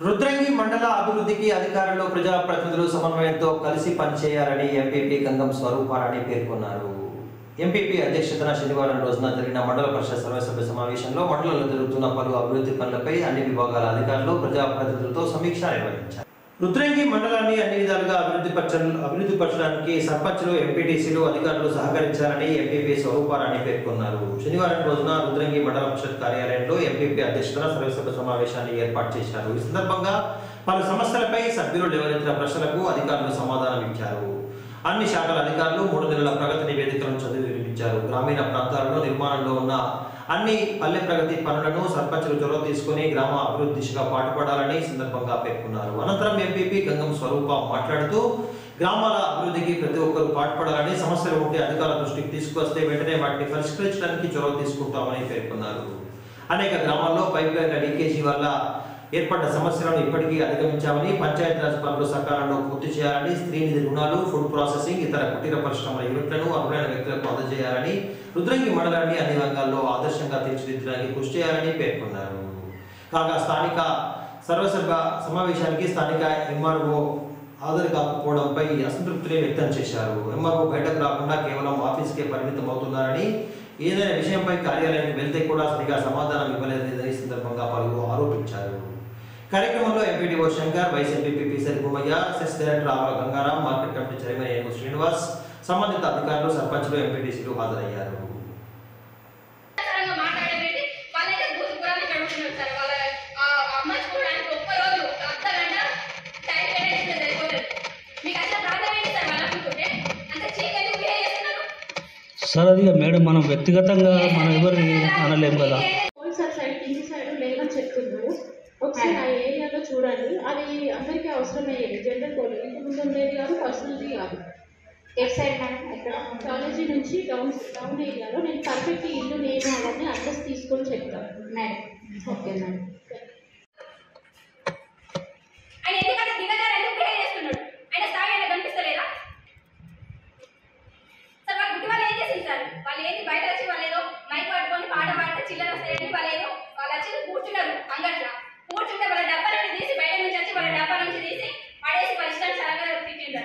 రుద్రంగి మండల అభివృద్ధికి అధికారులు ప్రజాప్రతినిధులు సమన్వయంతో కలిసి పనిచేయాలని ఎంపీపీ గంగం స్వరూపారాణి పేర్కొన్నారు ఎంపీపీ అధ్యక్షతన శనివారం రోజున జరిగిన మండల పరిషత్ సర్వసభ్య సమావేశంలో మండలంలో జరుగుతున్న పలు అభివృద్ధి పనులపై అన్ని విభాగాల అధికారులు ప్రజాప్రతినిధులతో సమీక్ష నిర్వహించారు రుద్రంగి మండలాన్ని అన్ని విధాలుగా అభివృద్ధి పరచ అభివృద్ధి పరచడానికి సర్పంచ్లు ఎంపీటీసీలు అధికారులు సహకరించాలని ఎంపీపీ స్వరూపారాణి పేర్కొన్నారు శనివారం రోజున రుద్రంగి మండల పరిషత్ కార్యాలయంలో ఎంపీపీ అధ్యక్షతన సర్వసభ్య సమావేశాన్ని ఏర్పాటు చేశారు ఈ సందర్భంగా పలు సమస్యలపై సభ్యులు లేవనెత్తిన ప్రశ్నలకు అధికారులు సమాధానం ఇచ్చారు అన్ని శాఖల అధికారులు మూడు నెలల ప్రగతి నివేదికలను చదివి వినిపించారు గ్రామీణ ప్రాంతాలలో నిర్మాణంలో ఉన్న అన్ని పల్లె ప్రగతి పనులను సర్పంచులు చొరవ తీసుకుని గ్రామ అభివృద్ధి దిశగా పాటుపడాలని ఈ సందర్భంగా పేర్కొన్నారు అనంతరం ఎంపీపీ గంగం స్వరూప మాట్లాడుతూ గ్రామాల అభివృద్ధికి ప్రతి ఒక్కరూ పాటుపడాలని సమస్యలు ఉంటే అధికారుల దృష్టికి తీసుకొస్తే వెంటనే వాటిని పరిష్కరించడానికి చొరవ తీసుకుంటామని పేర్కొన్నారు అనేక గ్రామాల్లో పైప్ లైన్ల లీకేజీ వల్ల ఏర్పడ్డ సమస్యలను ఇప్పటికీ అధిగమించామని పంచాయతీరాజ్ పనులు సకాలంలో పూర్తి చేయాలని స్త్రీ నిధి రుణాలు ఫుడ్ ప్రాసెసింగ్ ఇతర కుటీర పరిశ్రమల యూనిట్లను అర్హులైన వ్యక్తులకు అందజేయాలని రుద్రంగి మండలాన్ని అన్ని రంగాల్లో ఆదర్శంగా తీర్చిదిద్దడానికి కృషి చేయాలని పేర్కొన్నారు కాగా స్థానిక సర్వసభ సమావేశానికి స్థానిక ఎంఆర్ఓ హాజరు కాకపోవడంపై అసంతృప్తిని వ్యక్తం చేశారు ఎంఆర్ఓ బయటకు రాకుండా కేవలం ఆఫీస్కే పరిమితం అవుతున్నారని ఏదైనా విషయంపై కార్యాలయానికి వెళ్తే కూడా సరిగా సమాధానం ఇవ్వలేదని ఈ సందర్భంగా పలువురు ఆరోపించారు కార్యక్రమంలో MPDO Shankar vice MP Pisari Bhumayya cess director Avala Gangaram market committee chairman ఏనుగు శ్రీనివాస్ సంబంధిత అధికారులు సర్పంచులు ఎంపీటీసీలు హాజరయ్యారు సరంగా మాట్లాడబెట్టి వాళ్ళైతే భూతపురాన్ని కడుగుతున్నారు సార్ వాళ్ళ ఆ అమ్మాయి చూడడానికి ఒక్క రోజు అర్ధ గంట టైం కేటాయిస్తే సరిపోతుంది మీకు అసలు ప్రాబ్లం ఏంటి సార్ వాళ్ళు అనుకుంటే అంత చీకటి మీరే చేస్తున్నారు సార్ అది ఇక మేడం మనం వ్యక్తిగతంగా మనం ఎవరిని అనలేం కదా సార్ సైడ్ కింది సైడ్ లేవని చెప్తున్నారు ఒకసారి ఆ ఏరియాలో చూడండి అది అందరికీ అవసరమయ్యేది జనరల్ కోడ్ ఇంటి ముందు ఉండేది కాదు పర్సనల్ది కాదు ఎట్ సైడ్ మేడం ఎక్కడ కాలేజీ నుంచి డౌన్ డౌన్ ఏరియాలో నేను పర్ఫెక్ట్ ఇల్లు నేను అవన్నీ అడ్రస్ తీసుకొని చెప్తాను మేడం ఓకే మేడం ఆయన ఎందుకంటే దిగజారు ఎందుకు బిహేవ్ చేస్తున్నాడు ఆయన స్థాయి ఆయన కనిపిస్తలేదా సార్ వాళ్ళ గుడ్డి వాళ్ళు ఏం చేసింది సార్ వాళ్ళు ఏంటి బయట వచ్చి వాళ్ళు ఏదో మైక్ పట్టుకొని పాట పాడితే చిల్లర వస్తాయని వాళ్ళు ఏదో వాళ్ళు వచ్చి కూర్చున్నారు అంగట్లో కూర్చుంటే వాళ్ళ డబ్బా నుండి తీసి బయట నుంచి వచ్చి వాళ్ళ డబ్బా నుంచి తీసి పడేసి పరిష్కారం సరగా తిట్టిండారు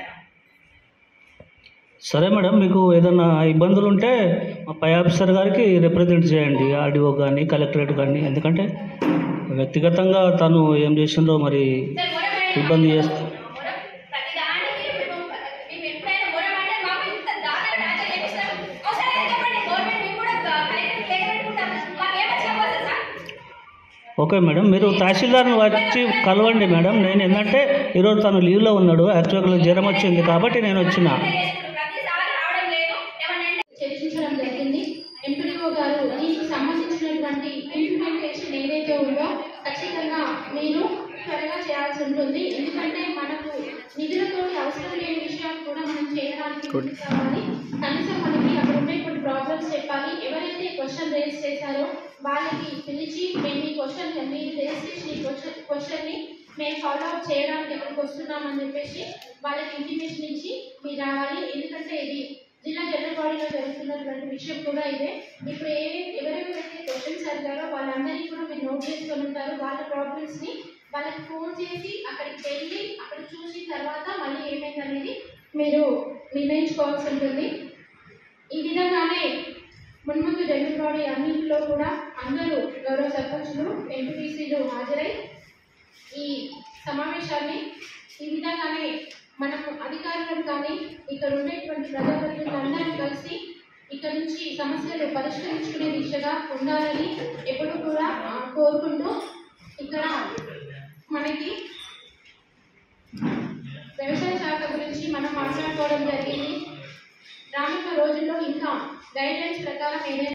సరే మేడం మీకు ఏదైనా ఇబ్బందులు ఉంటే మా పై ఆఫీసర్ గారికి రిప్రజెంట్ చేయండి ఆర్డీఓ కానీ కలెక్టరేట్ కానీ ఎందుకంటే వ్యక్తిగతంగా తను ఏం చేసిందో మరి సార్ మొరమాయండి. ఇబ్బంది చేస్తా మొర ప్రతి దానికి మేము మేము ఎప్పుడైనా మొరమంటే మాకు ఇంత దారుణంగా టార్చర్ చేపిస్తారు ఒకసారి అయితే చెప్పండి గవర్నమెంట్ మేము కూడా కలెక్టర్ లేఖ పెట్టుకుంటాం మాకు ఏమొచ్చినా పోతుంది సార్ ఓకే మేడం మీరు తహసీల్దార్ని వచ్చి కలవండి మేడం నేను ఏంటంటే ఈరోజు తను లీవ్లో ఉన్నాడు యాక్చువల్గా జ్వరం వచ్చింది కాబట్టి నేను వచ్చిన ప్రతిసారి రావడం లేదు ఏమన్నా చర్చించడం జరిగింది ఎంపీడీఓ గారు దీనికి సంబంధించినటువంటి ఇంప్లిమెంటేషన్ ఏదైతే ఉందో ఖచ్చితంగా మీరు త్వరగా చేయాల్సి ఉంటుంది ఎందుకంటే మనకు నిధులతో అవసరం లేని విషయాలు కూడా మనం చేయడానికి ముందుకు రావాలి కనీసం మనకి అక్కడ ఉండేటువంటి ప్రాబ్లమ్స్ చెప్పాలి ఎవరైతే క్వశ్చన్ రేస్ చేశారో వాళ్ళకి పిలిచి మేము ఈ క్వశ్చన్ మీరు రేస్ చేసిన ఈ క్వశ్చన్ క్వశ్చన్ని మేము ఫాలో అప్ చేయడానికి ఎక్కడికి వస్తున్నామని చెప్పేసి వాళ్ళకి ఇంటిమేషన్ ఇచ్చి మీరు రావాలి ఎందుకంటే ఇది జిల్లా జనరల్ బాడీలో జరుగుతున్నటువంటి విషయం కూడా ఇదే ఇప్పుడు ఏ ఎవరెవరైతే క్వశ్చన్స్ అడిగారో వాళ్ళందరినీ కూడా మీరు నోట్ చేసుకొని ఉంటారు వాళ్ళ ప్రాబ్లమ్స్ని వాళ్ళకి ఫోన్ చేసి అక్కడికి వెళ్ళి అక్కడ చూసిన తర్వాత మళ్ళీ ఏమైందనేది మీరు నిర్ణయించుకోవాల్సి ఉంటుంది ఈ విధంగానే మున్ముందు జనరల్ బాడీ అన్నింటిలో కూడా అందరూ గౌరవ సర్పంచులు ఎంపీటీసీలు హాజరై ఈ సమావేశాన్ని ఈ విధంగానే మనం అధికారులను కానీ ఇక్కడ ఉండేటువంటి ప్రజాప్రతినిధులు అందరం కలిసి ఇక్కడ నుంచి సమస్యలు పరిష్కరించుకునే దిశగా ఉండాలని ఎప్పుడు కూడా ఆ, కోరుకుంటూ ఇక్కడ మనకి వ్యవసాయ శాఖ గురించి మనం మాట్లాడుకోవడం జరిగింది రానున్న రోజుల్లో ఇంకా గైడ్ లైన్స్ ప్రకారం ఏదైనా